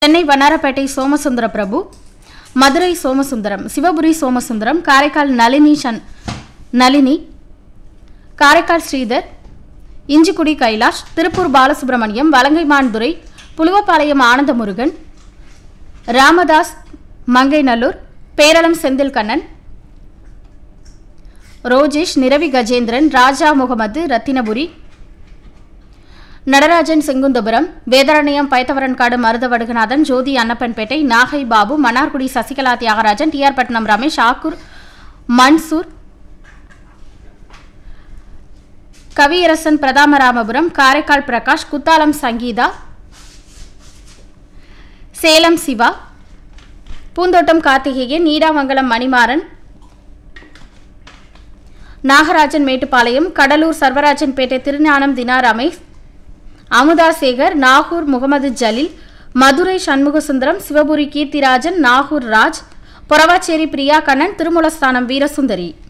சென்னை வண்ணாரப்பேட்டை சோமசுந்தர பிரபு மதுரை சோமசுந்தரம் சிவபுரி சோமசுந்தரம் காரைக்கால் நளினி சன் நளினி காரைக்கால் ஸ்ரீதர் இஞ்சிக்குடி கைலாஷ் திருப்பூர் பாலசுப்ரமணியம் வலங்கைமான்துறை புலுவப்பாளையம் ஆனந்தமுருகன் ராமதாஸ் மங்கைநல்லூர் பேரளம் செந்தில் கண்ணன் ரோஜேஷ் நிரவி கஜேந்திரன் ராஜா முகமது ரத்தினபுரி நடராஜன் செங்குந்தபுரம் வேதாரண்யம் பயத்தவரன்காடு மருத வடுகநாதன் ஜோதி அன்னப்பன்பேட்டை நாகை பாபு மன்னார்குடி சசிகலா தியாகராஜன் டிஆர் பட்னம் ரமேஷ் ஆக்கூர் மன்சூர் கவியரசன் பிரதாமராமபுரம் காரைக்கால் பிரகாஷ் குத்தாலம் சங்கீதா சேலம் சிவா பூந்தோட்டம் கார்த்திகேயன் நீடாமங்கலம் மணிமாறன் நாகராஜன் மேட்டுப்பாளையம் கடலூர் சர்வராஜன்பேட்டை திருஞானம் தினா ரமேஷ் அமுதா சேகர் நாகூர் முகமது ஜலீல் மதுரை சண்முகசுந்தரம் சிவபுரி கீர்த்திராஜன் நாகூர் ராஜ் பொறவாச்சேரி பிரியா கண்ணன் திருமுலஸ்தானம் வீரசுந்தரி